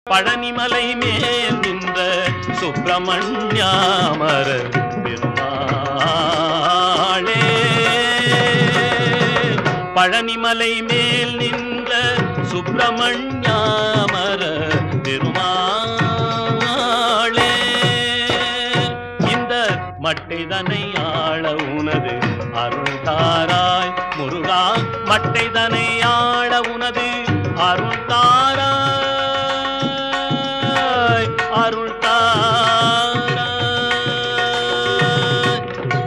பழனிமலை மேல் நின்ற சுப்பிரமணியாமர பெருமாளே பழனிமலை மேல் நின்ற சுப்பிரமணியாமர பெருமாளே இந்த மட்டைதனை ஆள உனது அருள் தாராய் முருகா மட்டைதனை ஆள உனது அருள் தாராய் அருள் தாராய்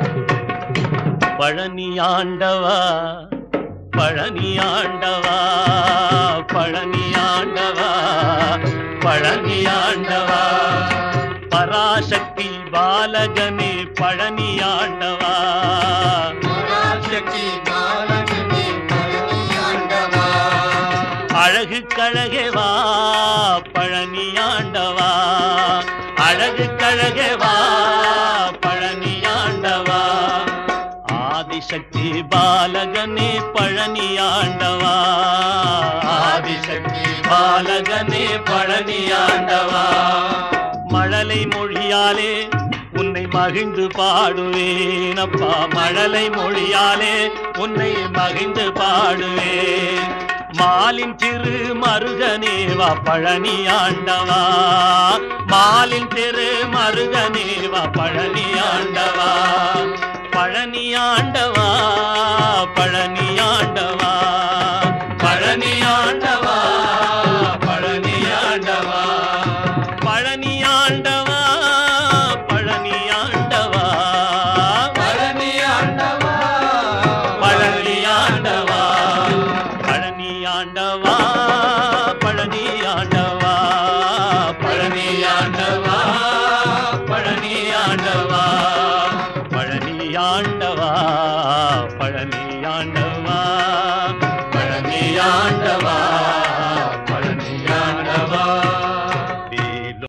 பழனி ஆண்டவா பழனி ஆண்டவா பழனி ஆண்டவா பழனி ஆண்டவா பராசக்தி பாலகனே பழனி ஆண்டவா பராசக்தி பாலகனே பழனி ஆண்டவா அழகு கழகே வா பழனி ஆண்டவா அழகு கழகே வா பழனி ஆண்டவா ஆதிசக்தி பாலகனே பழனி ஆண்டவா ஆதிசக்தி பாலகனே பழனி ஆண்டவா மழலை மொழியாலே உன்னை மகிழ்ந்து பாடுவேன் அப்பா மழலை மொழியாலே உன்னை மகிழ்ந்து பாடுவேன் மாலின் திரு மருகனே வா பழனி ஆண்டவா மாலின் திரு மருகனே வா பழனி ஆண்டவா பழனி ஆண்டவா பழனி ஆண்டவா பழனி ஆண்டவா பழனி ஆண்டவா பழனி ஆண்டவா பழனி ஆண்டவா பழனி ஆண்டவா பழனி ஆண்டவா பழனி ஆண்டவா பழனி ஆண்டவா பழனி ஆண்டவா பழனி ஆண்டவா பழனி ஆண்டவா பழனி ஆண்டவா